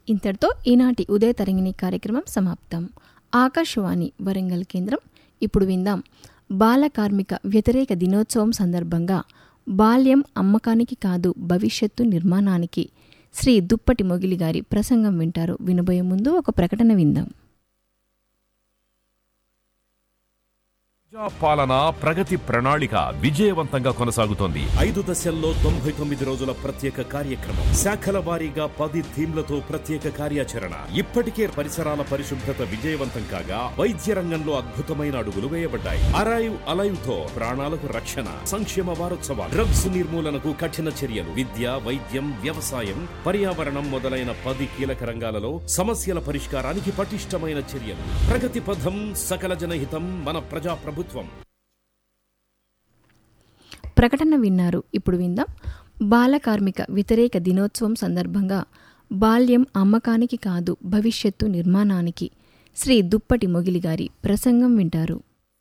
ఇంతటితో ఈనాటి ఉదయ తరంగిణి కార్యక్రమం సమాప్తం ఆకాశవాణి వరంగల్ కేంద్రం ఇప్పుడు విందాం బాల కార్మిక వ్యతిరేక దినోత్సవం సందర్భంగా బాల్యం అమ్మకానికి కాదు భవిష్యత్తు నిర్మాణానికి శ్రీ దుప్పటి మొగిలి గారి ప్రసంగం వింటారు వినబోయే ముందు ఒక ప్రకటన విందాం ప్రజా పాలన ప్రగతి ప్రణాళిక విజయవంతంగా కొనసాగుతోంది ఐదు దశల్లో తొంభై తొమ్మిది రోజుల ప్రత్యేక కార్యక్రమం శాఖల వారీగా పది థీమ్లతో ప్రత్యేక కార్యాచరణ ఇప్పటికే పరిసరాల పరిశుభ్రత విజయవంతం కాగా వైద్య రంగంలో అద్భుతమైన అడుగులు వేయబడ్డాయి అరైవ్ అలైవ్ తో ప్రాణాలకు రక్షణ సంక్షేమ వారోత్సవాలు డ్రగ్స్ నిర్మూలనకు కఠిన చర్యలు విద్య వైద్యం వ్యవసాయం పర్యావరణం మొదలైన పది కీలక రంగాలలో సమస్యల పరిష్కారానికి పటిష్టమైన చర్యలు ప్రగతి పథం సకల జనహితం మన ప్రజా ప్రభుత్వం ప్రకటన విన్నారు ఇప్పుడు విందాం బాల కార్మిక వ్యతిరేక దినోత్సవం సందర్భంగా బాల్యం అమ్మకానికి కాదు భవిష్యత్తు నిర్మాణానికి శ్రీ దుప్పటి మొగిలి గారి ప్రసంగం వింటారు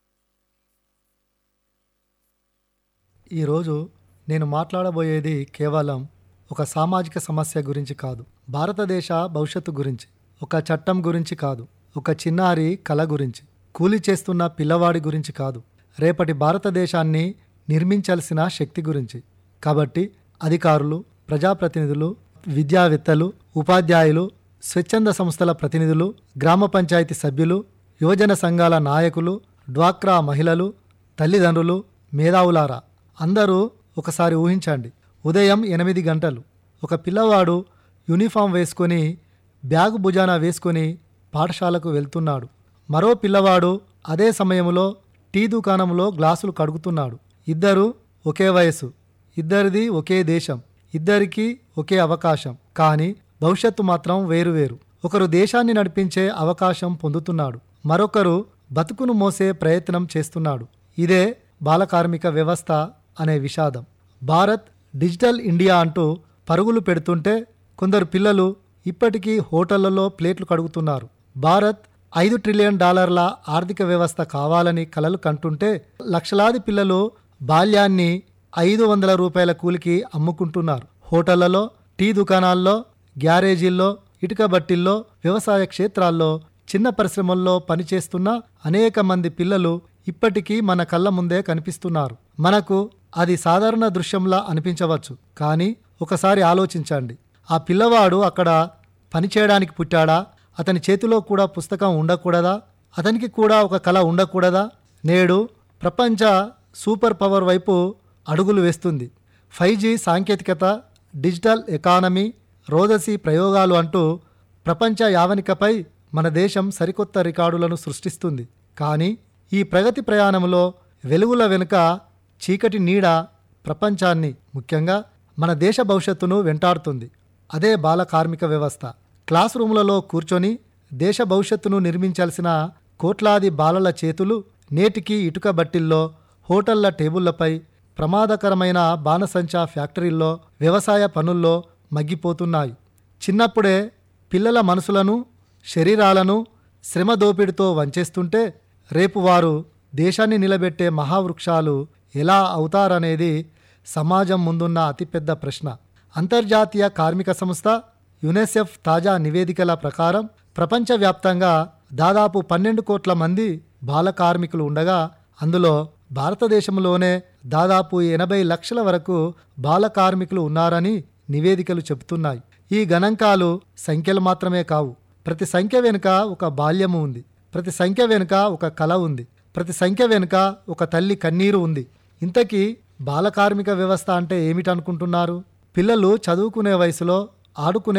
ఈరోజు నేను మాట్లాడబోయేది కేవలం ఒక సామాజిక సమస్య గురించి కాదు భారతదేశ భవిష్యత్తు గురించి ఒక చట్టం గురించి కాదు ఒక చిన్నారి కళ గురించి కూలి చేస్తున్న పిల్లవాడి గురించి కాదు రేపటి భారతదేశాన్ని నిర్మించాల్సిన శక్తి గురించి కాబట్టి అధికారులు ప్రజాప్రతినిధులు విద్యావేత్తలు ఉపాధ్యాయులు స్వచ్ఛంద సంస్థల ప్రతినిధులు గ్రామ పంచాయతీ సభ్యులు యువజన సంఘాల నాయకులు డ్వాక్రా మహిళలు తల్లిదండ్రులు మేధావులారా అందరూ ఒకసారి ఊహించండి ఉదయం ఎనిమిది గంటలు ఒక పిల్లవాడు యూనిఫామ్ వేసుకొని బ్యాగు భుజాన వేసుకొని పాఠశాలకు వెళ్తున్నాడు మరో పిల్లవాడు అదే సమయంలో టీ దుకాణంలో గ్లాసులు కడుగుతున్నాడు ఇద్దరు ఒకే వయసు ఇద్దరిది ఒకే దేశం ఇద్దరికీ ఒకే అవకాశం కానీ భవిష్యత్తు మాత్రం వేరువేరు ఒకరు దేశాన్ని నడిపించే అవకాశం పొందుతున్నాడు మరొకరు బతుకును మోసే ప్రయత్నం చేస్తున్నాడు ఇదే బాలకార్మిక వ్యవస్థ అనే విషాదం భారత్ డిజిటల్ ఇండియా అంటూ పరుగులు పెడుతుంటే కొందరు పిల్లలు ఇప్పటికీ హోటళ్లలో ప్లేట్లు కడుగుతున్నారు భారత్ ఐదు ట్రిలియన్ డాలర్ల ఆర్థిక వ్యవస్థ కావాలని కలలు కంటుంటే లక్షలాది పిల్లలు బాల్యాన్ని ఐదు వందల రూపాయల కూలికి అమ్ముకుంటున్నారు హోటళ్లలో టీ దుకాణాల్లో గ్యారేజీల్లో ఇటుక బట్టిల్లో వ్యవసాయ క్షేత్రాల్లో చిన్న పరిశ్రమల్లో పనిచేస్తున్న అనేక మంది పిల్లలు ఇప్పటికీ మన కళ్ళ ముందే కనిపిస్తున్నారు మనకు అది సాధారణ దృశ్యంలా అనిపించవచ్చు కానీ ఒకసారి ఆలోచించండి ఆ పిల్లవాడు అక్కడ పనిచేయడానికి పుట్టాడా అతని చేతిలో కూడా పుస్తకం ఉండకూడదా అతనికి కూడా ఒక కళ ఉండకూడదా నేడు ప్రపంచ సూపర్ పవర్ వైపు అడుగులు వేస్తుంది ఫైవ్ జీ సాంకేతికత డిజిటల్ ఎకానమీ రోదసి ప్రయోగాలు అంటూ ప్రపంచ యావనికపై మన దేశం సరికొత్త రికార్డులను సృష్టిస్తుంది కానీ ఈ ప్రగతి ప్రయాణంలో వెలుగుల వెనుక చీకటి నీడ ప్రపంచాన్ని ముఖ్యంగా మన దేశ భవిష్యత్తును వెంటాడుతుంది అదే బాల కార్మిక వ్యవస్థ క్లాస్ రూములలో కూర్చొని దేశ భవిష్యత్తును నిర్మించాల్సిన కోట్లాది బాలల చేతులు నేటికి ఇటుక బట్టిల్లో హోటళ్ల టేబుళ్లపై ప్రమాదకరమైన బాణసంచా ఫ్యాక్టరీల్లో వ్యవసాయ పనుల్లో మగ్గిపోతున్నాయి చిన్నప్పుడే పిల్లల మనసులను శరీరాలను శ్రమ దోపిడితో వంచేస్తుంటే రేపు వారు దేశాన్ని నిలబెట్టే మహావృక్షాలు ఎలా అవుతారనేది సమాజం ముందున్న అతిపెద్ద ప్రశ్న అంతర్జాతీయ కార్మిక సంస్థ యునెసెఫ్ తాజా నివేదికల ప్రకారం ప్రపంచవ్యాప్తంగా దాదాపు పన్నెండు కోట్ల మంది బాల కార్మికులు ఉండగా అందులో భారతదేశంలోనే దాదాపు ఎనభై లక్షల వరకు బాల కార్మికులు ఉన్నారని నివేదికలు చెబుతున్నాయి ఈ గణాంకాలు సంఖ్యలు మాత్రమే కావు ప్రతి సంఖ్య వెనుక ఒక బాల్యము ఉంది ప్రతి సంఖ్య వెనుక ఒక కళ ఉంది ప్రతి సంఖ్య వెనుక ఒక తల్లి కన్నీరు ఉంది ఇంతకీ బాల కార్మిక వ్యవస్థ అంటే ఏమిటనుకుంటున్నారు పిల్లలు చదువుకునే వయసులో ఆడుకునే